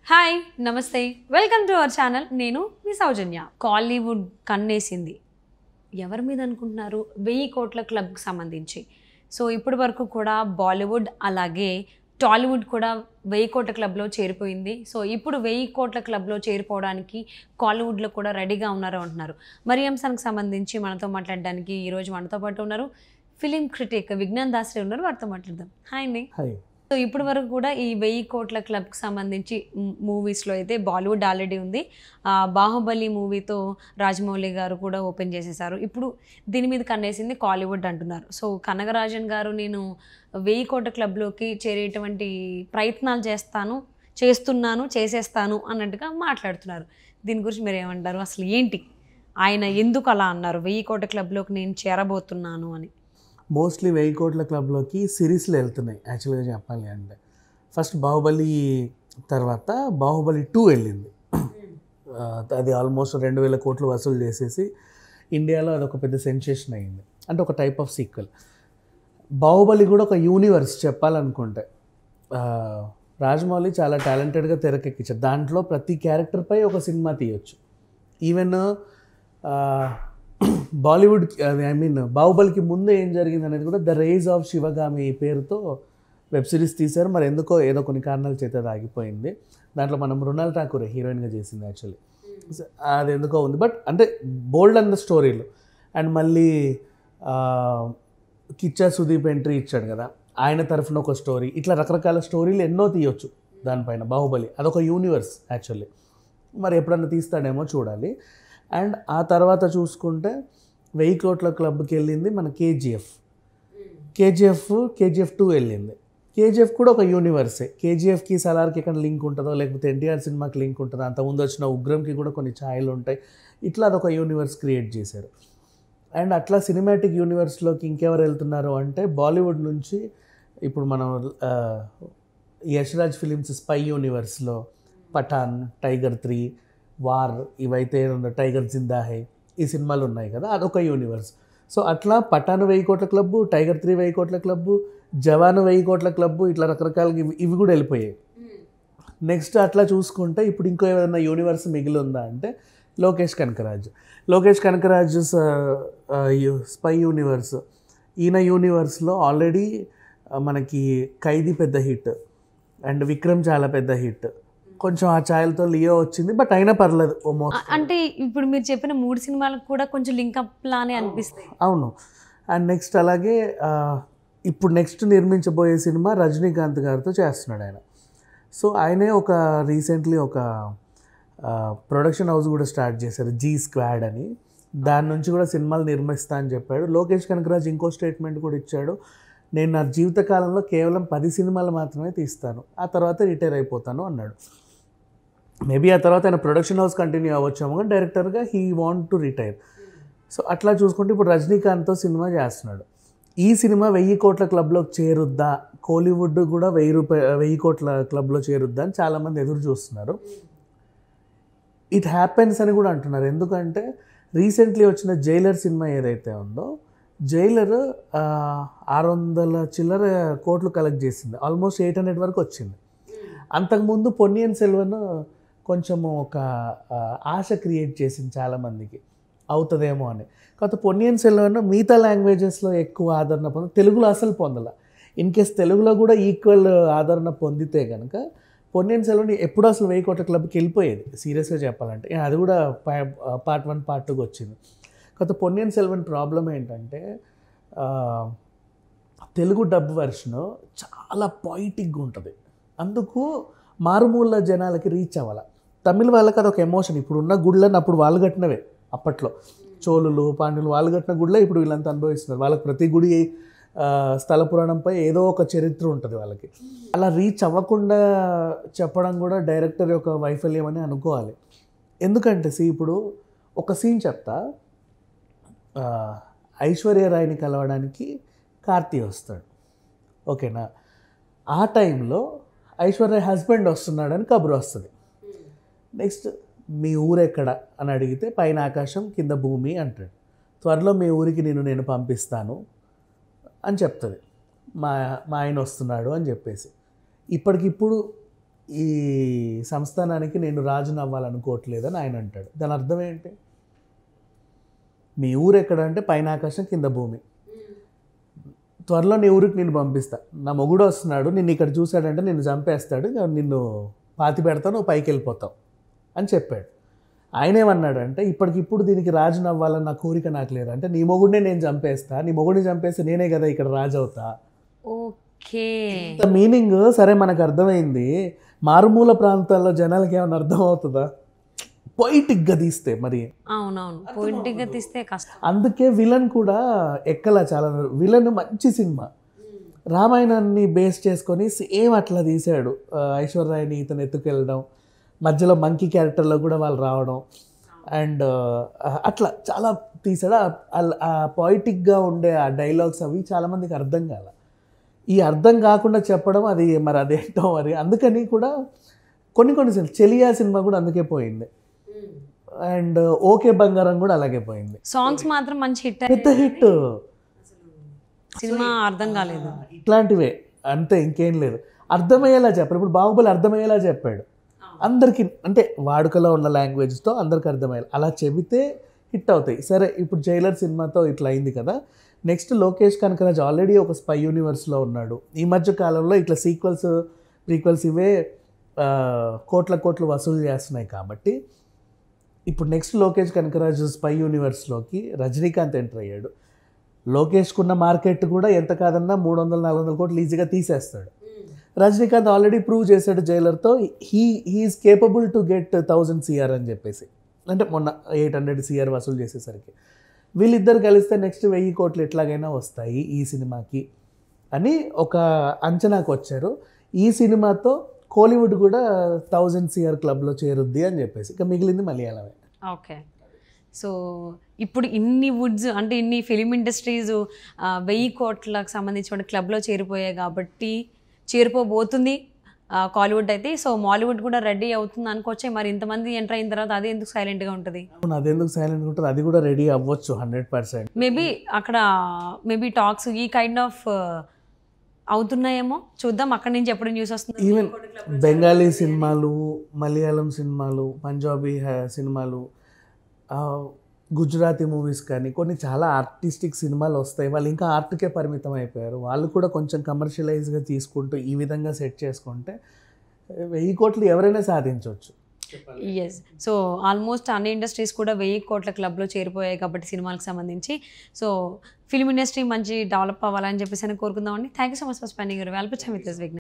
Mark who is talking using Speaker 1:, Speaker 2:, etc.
Speaker 1: hi నమస్తే welcome to our channel నేను మీ సౌజన్య కాలీవుడ్ కన్నేసింది ఎవరి మీద అనుకుంటున్నారు వెయ్యి కోట్ల క్లబ్కి సంబంధించి సో ఇప్పటి వరకు కూడా బాలీవుడ్ అలాగే టాలీవుడ్ కూడా వెయ్యి కోట్ల క్లబ్లో చేరిపోయింది సో ఇప్పుడు వెయ్యి కోట్ల క్లబ్లో చేరిపోవడానికి కాలీవుడ్లో కూడా రెడీగా ఉన్నారు అంటున్నారు మరి ఈ అంశానికి సంబంధించి మనతో మాట్లాడడానికి ఈరోజు మనతో పాటు ఉన్నారు ఫిలిం క్రిటిక్ విజ్ఞాన్ దాసరి ఉన్నారు వారితో మాట్లాడదాం హాయ్ అండి
Speaker 2: హాయ్
Speaker 1: సో ఇప్పటి వరకు కూడా ఈ వెయ్యి కోట్ల క్లబ్కి సంబంధించి మూవీస్లో అయితే బాలీవుడ్ ఆల్రెడీ ఉంది ఆ, బాహుబలి మూవీతో రాజమౌళి గారు కూడా ఓపెన్ చేసేసారు ఇప్పుడు దీని మీద కన్నేసింది కాలీవుడ్ అంటున్నారు సో కనగరాజన్ గారు నేను వెయ్యి కోట్ల క్లబ్లోకి చేరేటువంటి ప్రయత్నాలు చేస్తాను చేస్తున్నాను చేసేస్తాను అన్నట్టుగా మాట్లాడుతున్నారు దీని గురించి మీరు ఏమంటారు అసలు ఏంటి ఆయన ఎందుకు అలా అన్నారు వెయ్యి కోట్ల క్లబ్లోకి నేను చేరబోతున్నాను అని
Speaker 2: మోస్ట్లీ వెయ్యి కోట్ల క్లబ్లోకి సిరీస్లు వెళ్తున్నాయి యాక్చువల్గా చెప్పాలి అంటే ఫస్ట్ బాహుబలి తర్వాత బాహుబలి టూ వెళ్ళింది ఆ, అది ఆల్మోస్ట్ రెండు వేల కోట్లు వసూలు చేసేసి ఇండియాలో అదొక పెద్ద సెన్సేషన్ అయింది అంటే ఒక టైప్ ఆఫ్ సీక్వెల్ బాహుబలి కూడా ఒక యూనివర్స్ చెప్పాలనుకుంటే ఆ, రాజమౌళి చాలా టాలెంటెడ్గా తెరకెక్కించారు దాంట్లో ప్రతి క్యారెక్టర్పై ఒక సినిమా తీయొచ్చు ఈవెన్ బాలీవుడ్ ఐ మీన్ బాహుబలికి ముందే ఏం జరిగింది అనేది కూడా ద రేజ్ ఆఫ్ శివగామి పేరుతో వెబ్ సిరీస్ తీశారు మరి ఎందుకో ఏదో కొన్ని కారణాల చేత అది ఆగిపోయింది దాంట్లో మనం మృణాల్ ఠాకూర్ హీరోయిన్గా చేసింది యాక్చువల్లీ అది ఎందుకో ఉంది బట్ అంటే బోల్డ్ అన్న స్టోరీలు అండ్ మళ్ళీ ఆ, కిచ్చా సుదీప్ ఎంట్రీ ఇచ్చాడు కదా ఆయన తరఫున ఒక స్టోరీ ఇట్లా రకరకాల స్టోరీలు ఎన్నో తీయొచ్చు దానిపైన బాహుబలి అదొక యూనివర్స్ యాక్చువల్లీ మరి ఎప్పుడన్నా తీస్తాడేమో చూడాలి అండ్ ఆ తర్వాత చూసుకుంటే వెయ్యి కోట్ల క్లబ్కి వెళ్ళింది మన కేజీఎఫ్ కేజీఎఫ్ కేజీఎఫ్ టూ వెళ్ళింది కేజీఎఫ్ కూడా ఒక యూనివర్సే కేజీఎఫ్కి సలార్కి ఎక్కడ లింక్ ఉంటుందో లేకపోతే ఎన్టీఆర్ సినిమాకి లింక్ ఉంటుందో అంతకుముందు వచ్చిన ఉగ్రంకి కూడా కొన్ని ఛాయలు ఉంటాయి ఇట్లా అదొక యూనివర్స్ క్రియేట్ చేశారు అండ్ అట్లా సినిమాటిక్ యూనివర్స్లోకి ఇంకెవరు వెళ్తున్నారు అంటే బాలీవుడ్ నుంచి ఇప్పుడు మనం ఆ, యశ్రాజ్ ఫిలిమ్స్ స్పై యూనివర్స్లో పఠాన్ టైగర్ త్రీ వార్ ఇవైతే ఉన్న టైగర్ జిందా హై ఈ సినిమాలు ఉన్నాయి కదా అదొక యూనివర్స్ సో అట్లా పఠాన్ వెయ్యి కోట్ల క్లబ్బు టైగర్ త్రీ వెయ్యి కోట్ల క్లబ్బు జవాన్ వెయ్యి కోట్ల క్లబ్బు ఇట్లా రకరకాలుగా ఇవి ఇవి కూడా వెళ్ళిపోయాయి నెక్స్ట్ అట్లా చూసుకుంటే ఇప్పుడు ఇంకో ఏదైనా యూనివర్స్ మిగిలి ఉందా అంటే లోకేష్ కనకరాజ్ లోకేష్ కనకరాజ్ స్పై యూనివర్స్ ఈయన యూనివర్స్లో ఆల్రెడీ మనకి ఖైదీ పెద్ద హిట్ అండ్ విక్రమ్ చాలా పెద్ద హిట్ కొంచెం ఆ ఛాయలతో లియో వచ్చింది బట్ అయినా పర్లేదు ఓ మో
Speaker 1: అ- అంటే ఇప్పుడు మీరు చెప్పిన మూడు సినిమాలకు కూడా కొంచెం లింకప్ లానే అనిపిస్తాయి
Speaker 2: అవును అండ్ నెక్స్ట్ అలాగే ఆ, ఇప్పుడు నెక్స్ట్ నిర్మించబోయే సినిమా రజనీకాంత్ గారితో చేస్తున్నాడు ఆయన సో ఆయనే ఒక రీసెంట్లీ ఒక ప్రొడక్షన్ హౌస్ కూడా స్టార్ట్ చేశారు జీ స్క్వాడ్ అని దాని నుంచి కూడా సినిమాలు నిర్మిస్తా అని చెప్పాడు లోకేష్ కనకరాజ్ ఇంకో స్టేట్మెంట్ కూడా ఇచ్చాడు నేను నా జీవితకాలంలో కేవలం పది సినిమాలు మాత్రమే తీస్తాను ఆ తర్వాత రిటైర్ అయిపోతాను అన్నాడు మేబీ ఆ తర్వాత ఆయన ప్రొడక్షన్ హౌస్ కంటిన్యూ అవ్వచ్చాము కానీ డైరెక్టర్గా he want to retire so అట్లా చూసుకుంటే ఇప్పుడు రజనీకాంత్తో సినిమా చేస్తున్నాడు ఈ సినిమా వెయ్యి కోట్ల క్లబ్లోకి చేరుద్దా కోలీవుడ్ కూడా వెయ్యి రూపాయ వెయ్యి కోట్ల క్లబ్లో చేరుద్దా అని చాలామంది ఎదురు చూస్తున్నారు ఇట్ హ్యాపెన్స్ అని కూడా అంటున్నారు ఎందుకంటే రీసెంట్లీ వచ్చిన జైలర్ సినిమా ఏదైతే ఉందో జైలర్ ఆ, ఆరు వందల చిల్లర కోట్లు కలెక్ట్ చేసింది ఆల్మోస్ట్ ఎయిట్ హండ్రెడ్ వరకు వచ్చింది అంతకుముందు పొన్నియన్ సెల్వన్ కొంచెం ఒక ఆ, ఆశ క్రియేట్ చేసింది చాలామందికి అవుతుందేమో అని కాకపోతే పొన్నియన్ సెల్వన్ మిగతా లాంగ్వేజెస్లో ఎక్కువ ఆదరణ పొంది తెలుగులో అసలు పొందల ఇన్ కేస్ తెలుగులో కూడా ఈక్వల్ ఆదరణ పొందితే కనుక పొన్నియన్ సెల్వన్ ఎప్పుడూ అసలు వెయ్యి కోట్ల క్లబ్కి వెళ్ళిపోయేది సీరియస్గా చెప్పాలంటే అది కూడా పార్ట్ వన్ పార్ట్ టూకి వచ్చింది కాకపోతే పొన్నియన్ సెల్వన్ ప్రాబ్లం ఏంటంటే ఆ, తెలుగు డబ్ వెర్షన్ చాలా పాయిటిక్గా ఉంటుంది అందుకు మారుమూల జనాలకి రీచ్ అవ్వాలి తమిళ వాళ్ళకి అదొక ఎమోషన్ ఇప్పుడు ఉన్న గుళ్ళని అప్పుడు వాళ్ళు కట్టినవే అప్పట్లో చోళులు పాండ్యులు వాళ్ళు కట్టిన గుళ్ళే ఇప్పుడు వీళ్ళంతా అనుభవిస్తున్నారు వాళ్ళకి ప్రతి గుడి ఆ, స్థల పురాణంపై ఏదో ఒక చరిత్ర ఉంటుంది వాళ్ళకి అలా రీచ్ అవ్వకుండా చెప్పడం కూడా డైరెక్టర్ యొక్క వైఫల్యం అని అనుకోవాలి ఎందుకంటే సి ఇప్పుడు ఒక సీన్ చెప్తా ఆ, ఐశ్వర్య రాయ్ని కలవడానికి కార్తీ వస్తాడు ఓకేనా ఆ టైంలో ఐశ్వర్య హస్బెండ్ వస్తున్నాడని కబురు వస్తుంది నెక్స్ట్ మీ ఊరు ఎక్కడ అని అడిగితే పైన ఆకాశం కింద భూమి అంటాడు త్వరలో మీ ఊరికి నేను నేను పంపిస్తాను అని చెప్తుంది మా మా ఆయన వస్తున్నాడు అని చెప్పేసి ఇప్పటికిప్పుడు ఈ సంస్థానానికి నేను రాజును అవ్వాలనుకోవట్లేదని ఆయన అంటాడు దాని అర్థం ఏంటి మీ ఊరు ఎక్కడ అంటే పైన ఆకాశం కింద భూమి త్వరలో నీ ఊరికి నేను పంపిస్తా నా మొగుడు వస్తున్నాడు నిన్ను ఇక్కడ చూశాడంటే నిన్ను చంపేస్తాడు ఇంకా నిన్ను పాతి పెడతావు నువ్వు పైకి వెళ్ళిపోతావు అని చెప్పాడు ఆయన ఏమన్నాడంటే ఇప్పటికిప్పుడు దీనికి రాజు నవ్వాలని నా కోరిక నాకు లేదు అంటే నీ మొగుడినే నేను చంపేస్తా నీ మొగుడిని చంపేస్తే నేనే కదా ఇక్కడ రాజు అవుతా
Speaker 1: ఓకే
Speaker 2: మీనింగ్ సరే మనకు అర్థమైంది మారుమూల ప్రాంతాల్లో జనాలకి ఏమైనా అర్థం అవుతుందా పొయిటిక్గా తీస్తే మరి
Speaker 1: అవునవును పొయింటిగా తీస్తే కష్టం
Speaker 2: అందుకే విలన్ కూడా ఎక్కలా చాలా విలన్ మంచి సినిమా రామాయణాన్ని బేస్ చేసుకొని సేమ్ అట్లా తీశాడు ఆ, ఐశ్వర్యాని ఇతను ఎత్తుకెళ్ళడం మధ్యలో మంకీ క్యారెక్టర్లో కూడా వాళ్ళు రావడం అండ్ అట్లా చాలా తీసాడు ఆ- ఆ- ఆ పొయిటిక్గా ఉండే ఆ డైలాగ్స్ అవి చాలామందికి అర్థం కాల ఈ అర్థం కాకుండా చెప్పడం అది మరి అదేంటో మరి అందుకని కూడా కొన్ని కొన్ని సినిమా చెలియా సినిమా కూడా అందుకే పోయింది అండ్ ఓకే బంగారం కూడా అలాగే పోయింది
Speaker 1: సాంగ్స్ మాత్రం మంచి హిట్
Speaker 2: పెద్ద హిట్
Speaker 1: సినిమా అర్థం కాలేదు
Speaker 2: ఇట్లాంటివే అంతే ఇంకేం లేదు అర్థమయ్యేలా చెప్పాడు ఇప్పుడు బాహుబలి అర్థమయ్యేలా చెప్పాడు అందరికి అంటే వాడుకలో ఉన్న లాంగ్వేజ్తో అందరికి అర్థమయ్యేలా అలా చెబితే హిట్ అవుతాయి సరే ఇప్పుడు జైలర్ సినిమాతో ఇట్లా అయింది కదా నెక్స్ట్ లోకేష్ కనకరాజ్ ఆల్రెడీ ఒక స్పై యూనివర్స్లో ఉన్నాడు ఈ మధ్య కాలంలో ఇట్లా సీక్వల్స్ ప్రీక్వల్స్ ఇవే ఆ, కోట్ల కోట్లు వసూలు చేస్తున్నాయి కాబట్టి ఇప్పుడు నెక్స్ట్ లోకేష్ కనకరాజు స్పై యూనివర్స్లోకి రజనీకాంత్ ఎంటర్ అయ్యాడు లోకేష్కున్న మార్కెట్ కూడా ఎంత కాదన్నా మూడు వందల నాలుగు వందల కోట్లు ఈజీగా తీసేస్తాడు రజనీకాంత్ ఆల్రెడీ ప్రూవ్ చేశాడు జైలర్తో he he is capable to get thousand CR అని చెప్పేసి అంటే మొన్న ఎయిట్ హండ్రెడ్ సిఆర్ వసూలు చేసేసరికి వీళ్ళిద్దరు కలిస్తే నెక్స్ట్ వెయ్యి కోట్లు ఎట్లాగైనా వస్తాయి ఈ సినిమాకి అని ఒక అంచనాకు వచ్చారు ఈ సినిమాతో కోలీవుడ్ కూడా థౌజండ్ సిఆర్ క్లబ్లో చేరుద్ది అని చెప్పేసి ఇక మిగిలింది మలయాళమే
Speaker 1: ఓకే సో ఇప్పుడు ఇన్ని వుడ్స్ అంటే ఇన్ని ఫిలిం ఇండస్ట్రీస్ వెయ్యి కోట్లకు సంబంధించిన క్లబ్లో చేరిపోయాయి కాబట్టి చేరిపోబోతుంది ఆ, కాలీవుడ్ అయితే సో మాలీవుడ్ కూడా రెడీ అవుతుంది అనుకోవచ్చే మరి ఇంతమంది ఎంటర్ అయిన తర్వాత అది ఎందుకు సైలెంట్గా ఉంటుంది
Speaker 2: అవును అదెందుకు సైలెంట్ ఉంటుంది అది కూడా రెడీ అవ్వచ్చు హండ్రెడ్ పర్సెంట్
Speaker 1: మేబీ అక్కడ మేబీ టాక్స్ ఈ కైండ్ ఆఫ్ అవుతున్నాయేమో చూద్దాం అక్కడి నుంచి ఎప్పుడు న్యూస్ వస్తుంది
Speaker 2: ఈవెన్ బెంగాలీ సినిమాలు మలయాళం సినిమాలు పంజాబీ హ- సినిమాలు ఆ, గుజరాతీ మూవీస్ కానీ కొన్ని చాలా ఆర్టిస్టిక్ సినిమాలు వస్తాయి వాళ్ళు ఇంకా ఆర్ట్కే పరిమితం అయిపోయారు వాళ్ళు కూడా కొంచెం కమర్షియలైజ్గా తీసుకుంటూ ఈ విధంగా సెట్ చేసుకుంటే వెయ్యి కోట్లు ఎవరైనా సాధించవచ్చు
Speaker 1: ఎస్ సో ఆల్మోస్ట్ అన్ని ఇండస్ట్రీస్ కూడా వెయ్యి కోట్ల క్లబ్లో చేరిపోయాయి కాబట్టి సినిమాలకు సంబంధించి సో ఫిల్మ్ ఇండస్ట్రీ మంచి డెవలప్ అవ్వాలని చెప్పేసి అని కోరుకుందామండి thank you so much for spending your valuable with this విఘ్న